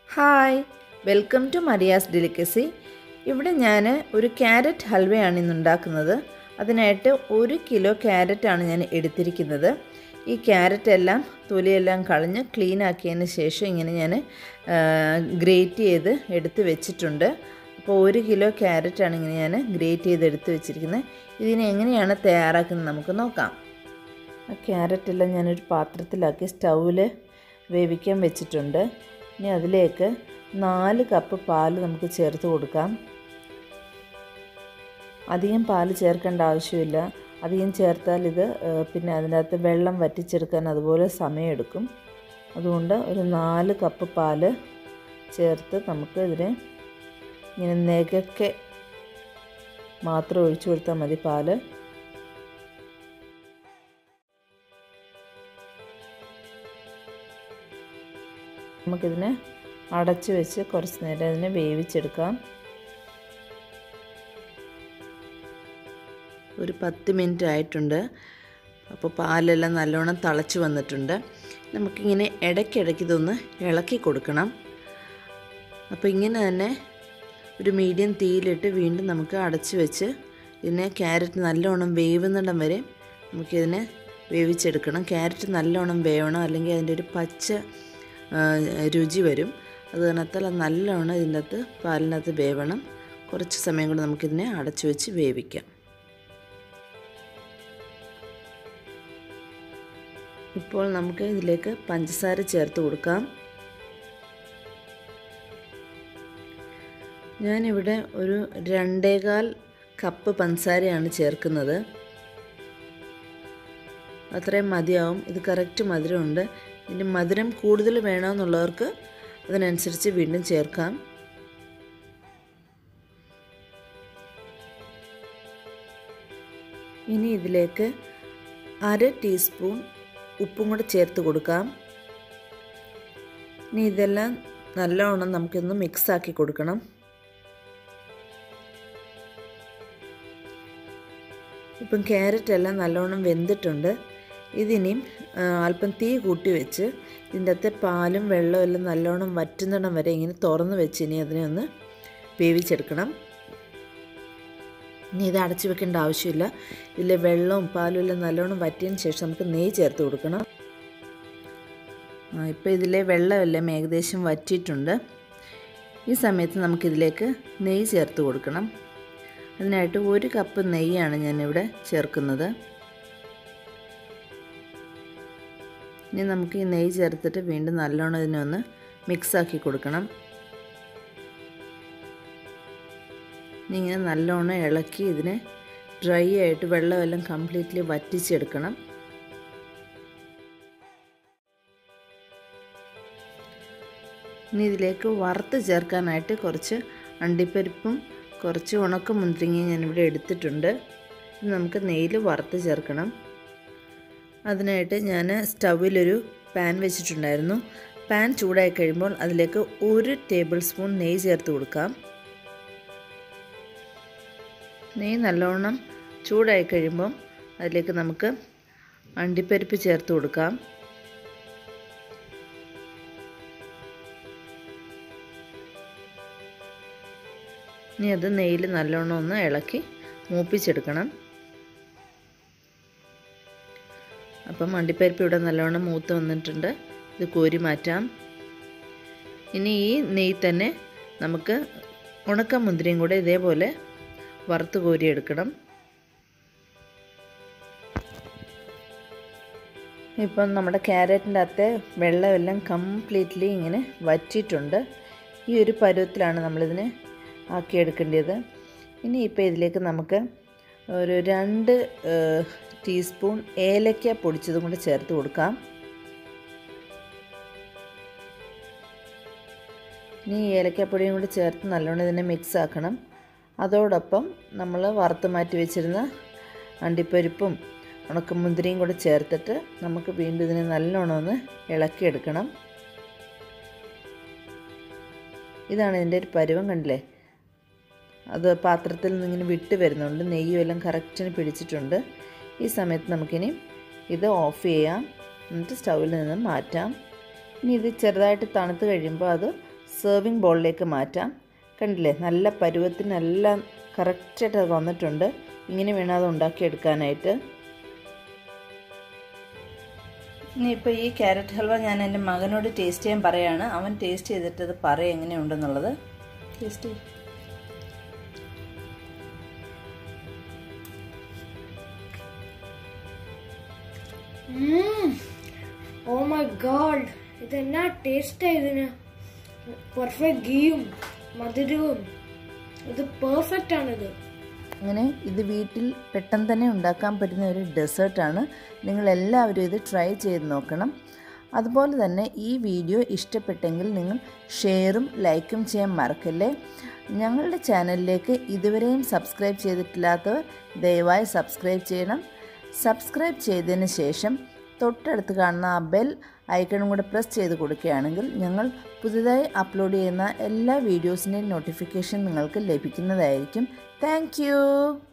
hi welcome to Maria's delicacy ഇവിടെ ഞാൻ ഒരു ക്യാരറ്റ് ഹൽവയാണ് ഇന്ന് ഉണ്ടാക്കുന്നത് അതിനായിട്ട് ഒരു കിലോ ക്യാരറ്റാണ് ഞാൻ എടുത്തിരിക്കുന്നത് ഈ ക്യാരറ്റ് എല്ലാം തൊലിയെല്ലാം കളഞ്ഞ് ക്ലീൻ ആക്കിയതിന് ശേഷം ഇങ്ങനെ ഞാൻ ഗ്രേറ്റ് ചെയ്ത് എടുത്ത് വെച്ചിട്ടുണ്ട് അപ്പോൾ ഒരു കിലോ ക്യാരറ്റാണ് ഇങ്ങനെ ഞാൻ ഗ്രേറ്റ് ചെയ്ത് എടുത്ത് വെച്ചിരിക്കുന്നത് ഇതിനെ എങ്ങനെയാണ് തയ്യാറാക്കുന്നത് നമുക്ക് നോക്കാം ആ ക്യാരറ്റെല്ലാം ഞാനൊരു പാത്രത്തിലാക്കി സ്റ്റൗവിൽ വേവിക്കാൻ വെച്ചിട്ടുണ്ട് ഇനി അതിലേക്ക് നാല് കപ്പ് പാൽ നമുക്ക് ചേർത്ത് കൊടുക്കാം അധികം പാൽ ചേർക്കേണ്ട ആവശ്യമില്ല അധികം ചേർത്താൽ ഇത് പിന്നെ അതിനകത്ത് വെള്ളം വറ്റിച്ചെടുക്കാൻ അതുപോലെ സമയമെടുക്കും അതുകൊണ്ട് ഒരു നാല് കപ്പ് പാൽ ചേർത്ത് നമുക്ക് ഇതിനെ ഇങ്ങനെ നെകക്കെ മാത്രം ഒഴിച്ചു കൊടുത്താൽ മതി പാല് നമുക്കിതിനെ അടച്ച് വെച്ച് കുറച്ച് നേരം ഇതിനെ വേവിച്ചെടുക്കാം ഒരു പത്ത് മിനിറ്റ് ആയിട്ടുണ്ട് അപ്പോൾ പാലെല്ലാം നല്ലോണം തിളച്ച് വന്നിട്ടുണ്ട് നമുക്കിങ്ങനെ ഇടയ്ക്കിടയ്ക്ക് ഇതൊന്ന് ഇളക്കി കൊടുക്കണം അപ്പോൾ ഇങ്ങനെ തന്നെ ഒരു മീഡിയം തീയിലിട്ട് വീണ്ടും നമുക്ക് അടച്ച് വെച്ച് ഇതിനെ ക്യാരറ്റ് നല്ലോണം വേവുന്നിടം വരെ നമുക്കിതിനെ വേവിച്ചെടുക്കണം ക്യാരറ്റ് നല്ലോണം വേവണം അല്ലെങ്കിൽ അതിൻ്റെ ഒരു പച്ച രുചി വരും അത് കാരണത്താൽ നല്ലോണം ഇതിൻ്റെ അകത്ത് പാലിനകത്ത് വേവണം കുറച്ച് സമയം കൊണ്ട് നമുക്കിതിനെ അടച്ചു വെച്ച് വേവിക്കാം ഇപ്പോൾ നമുക്ക് ഇതിലേക്ക് പഞ്ചസാര ചേർത്ത് കൊടുക്കാം ഞാനിവിടെ ഒരു രണ്ടേകാൽ കപ്പ് പഞ്ചസാരയാണ് ചേർക്കുന്നത് അത്രയും മതിയാവും ഇത് കറക്റ്റ് മധുരമുണ്ട് ഇനി മധുരം കൂടുതൽ വേണമെന്നുള്ളവർക്ക് അതിനനുസരിച്ച് വീണ്ടും ചേർക്കാം ഇനി ഇതിലേക്ക് അര ടീസ്പൂൺ ഉപ്പും കൂടെ ചേർത്ത് കൊടുക്കാം ഇനി ഇതെല്ലാം നല്ലവണ്ണം നമുക്കൊന്ന് മിക്സാക്കി കൊടുക്കണം ഇപ്പം ക്യാരറ്റ് എല്ലാം നല്ലവണ്ണം വെന്തിട്ടുണ്ട് ഇതിനിയും അല്പം തീ കൂട്ടി വെച്ച് ഇതിൻ്റെ അകത്തെ പാലും വെള്ളവും എല്ലാം നല്ലോണം വറ്റുന്നിടം വരെ ഇങ്ങനെ തുറന്ന് വെച്ച് ഇനി അതിനെ ഒന്ന് വേവിച്ചെടുക്കണം ഇനി ഇത് അടച്ചു വെക്കേണ്ട ആവശ്യമില്ല ഇതിലെ വെള്ളവും പാലും എല്ലാം നല്ലോണം വറ്റിയതിന് ശേഷം നമുക്ക് നെയ്യ് ചേർത്ത് കൊടുക്കണം ഇപ്പോൾ ഇതിലെ വെള്ളമെല്ലാം ഏകദേശം വറ്റിയിട്ടുണ്ട് ഈ സമയത്ത് നമുക്കിതിലേക്ക് നെയ്യ് ചേർത്ത് കൊടുക്കണം അതിനായിട്ട് ഒരു കപ്പ് നെയ്യാണ് ഞാനിവിടെ ചേർക്കുന്നത് ഇനി നമുക്ക് ഈ നെയ്യ് ചേർത്തിട്ട് വീണ്ടും നല്ലോണം ഇതിനെ ഒന്ന് മിക്സാക്കി കൊടുക്കണം ഇങ്ങനെ നല്ലോണം ഇളക്കി ഇതിനെ ഡ്രൈ ആയിട്ട് വെള്ളമെല്ലാം കംപ്ലീറ്റ്ലി വറ്റിച്ചെടുക്കണം ഇനി ഇതിലേക്ക് വറുത്ത് ചേർക്കാനായിട്ട് കുറച്ച് അണ്ടിപ്പരിപ്പും കുറച്ച് ഉണക്ക മുന്തിരിങ്ങയും ഞാനിവിടെ എടുത്തിട്ടുണ്ട് ഇത് നമുക്ക് നെയ്യിൽ വറുത്ത് ചേർക്കണം അതിനായിട്ട് ഞാൻ സ്റ്റൗവിലൊരു പാൻ വെച്ചിട്ടുണ്ടായിരുന്നു പാൻ ചൂടായി കഴിയുമ്പോൾ അതിലേക്ക് ഒരു ടേബിൾ സ്പൂൺ നെയ്യ് ചേർത്ത് കൊടുക്കാം നെയ്യ് നല്ലോണം ചൂടായി കഴിയുമ്പം അതിലേക്ക് നമുക്ക് അണ്ടിപ്പരിപ്പ് ചേർത്ത് കൊടുക്കാം ഇനി അത് നെയ്യിൽ നല്ലോണം ഒന്ന് ഇളക്കി മൂപ്പിച്ചെടുക്കണം അപ്പം അണ്ടിപ്പരിപ്പ് ഇവിടെ നല്ലോണം മൂത്ത് വന്നിട്ടുണ്ട് ഇത് കോരി മാറ്റാം ഇനി ഈ നെയ്യ് തന്നെ നമുക്ക് ഉണക്ക മുന്തിരിയും കൂടെ ഇതേപോലെ വറുത്ത് കോരിയെടുക്കണം ഇപ്പം നമ്മുടെ ക്യാരറ്റിൻ്റെ അകത്തെ വെള്ളമെല്ലാം കംപ്ലീറ്റ്ലി ഇങ്ങനെ വറ്റിയിട്ടുണ്ട് ഈ ഒരു പരുവത്തിലാണ് നമ്മളിതിനെ ആക്കിയെടുക്കേണ്ടത് ഇനി ഇപ്പോൾ ഇതിലേക്ക് നമുക്ക് ഒരു രണ്ട് ടീസ്പൂൺ ഏലക്ക പൊടിച്ചതും കൂടെ ചേർത്ത് കൊടുക്കാം ഇനി ഏലക്കപ്പൊടിയും കൂടി ചേർത്ത് നല്ലോണം ഇതിനെ മിക്സ് ആക്കണം അതോടൊപ്പം നമ്മൾ വറുത്ത് മാറ്റി വെച്ചിരുന്ന അണ്ടിപ്പരിപ്പും ഉണക്കമുന്തിരിയും കൂടെ ചേർത്തിട്ട് നമുക്ക് വീണ്ടും ഇതിനെ നല്ലോണം ഒന്ന് ഇളക്കിയെടുക്കണം ഇതാണ് ഇതിൻ്റെ ഒരു പരുവം കണ്ടില്ലേ അത് പാത്രത്തിൽ നിന്ന് ഇങ്ങനെ വിട്ട് വരുന്നുണ്ട് നെയ്യും എല്ലാം കറക്റ്റിന് പിടിച്ചിട്ടുണ്ട് ഈ സമയത്ത് നമുക്കിനി ഇത് ഓഫ് ചെയ്യാം എന്നിട്ട് സ്റ്റൗവിൽ നിന്ന് മാറ്റാം ഇനി ഇത് ചെറുതായിട്ട് തണുത്ത് കഴിയുമ്പോൾ അത് സെർവിങ് ബോളിലേക്ക് മാറ്റാം കണ്ടില്ലേ നല്ല പരുവത്തിന് എല്ലാം കറക്റ്റായിട്ട് അത് വന്നിട്ടുണ്ട് ഇങ്ങനെ വേണം അത് ഉണ്ടാക്കിയെടുക്കാനായിട്ട് ഇനിയിപ്പോൾ ഈ ക്യാരറ്റ് ഹൽവ ഞാൻ എൻ്റെ മകനോട് ടേസ്റ്റ് ചെയ്യാൻ പറയാണ് അവൻ ടേസ്റ്റ് ചെയ്തിട്ട് അത് പറയും എങ്ങനെയുണ്ടെന്നുള്ളത് ടേസ്റ്റ് ചെയ്യും ഓ മൈ ഗോഡ് ഇതെന്നാ ടേസ്റ്റ് ഇതിന് പെർഫെക്റ്റ് ഗീയും മധുരവും ഇത് പെർഫെക്റ്റ് ആണിത് അങ്ങനെ ഇത് വീട്ടിൽ പെട്ടെന്ന് തന്നെ ഉണ്ടാക്കാൻ പറ്റുന്ന ഒരു ഡെസേർട്ടാണ് നിങ്ങളെല്ലാവരും ഇത് ട്രൈ ചെയ്ത് നോക്കണം അതുപോലെ തന്നെ ഈ വീഡിയോ ഇഷ്ടപ്പെട്ടെങ്കിൽ നിങ്ങൾ ഷെയറും ലൈക്കും ചെയ്യാൻ മറക്കല്ലേ ഞങ്ങളുടെ ചാനലിലേക്ക് ഇതുവരെയും സബ്സ്ക്രൈബ് ചെയ്തിട്ടില്ലാത്തവർ ദയവായി സബ്സ്ക്രൈബ് ചെയ്യണം സബ്സ്ക്രൈബ് ചെയ്തതിന് ശേഷം തൊട്ടടുത്ത് കാണുന്ന ആ ബെൽ ഐക്കണും കൂടെ പ്രസ് ചെയ്ത് കൊടുക്കുകയാണെങ്കിൽ ഞങ്ങൾ പുതുതായി അപ്ലോഡ് ചെയ്യുന്ന എല്ലാ വീഡിയോസിൻ്റെയും നോട്ടിഫിക്കേഷൻ നിങ്ങൾക്ക് ലഭിക്കുന്നതായിരിക്കും താങ്ക്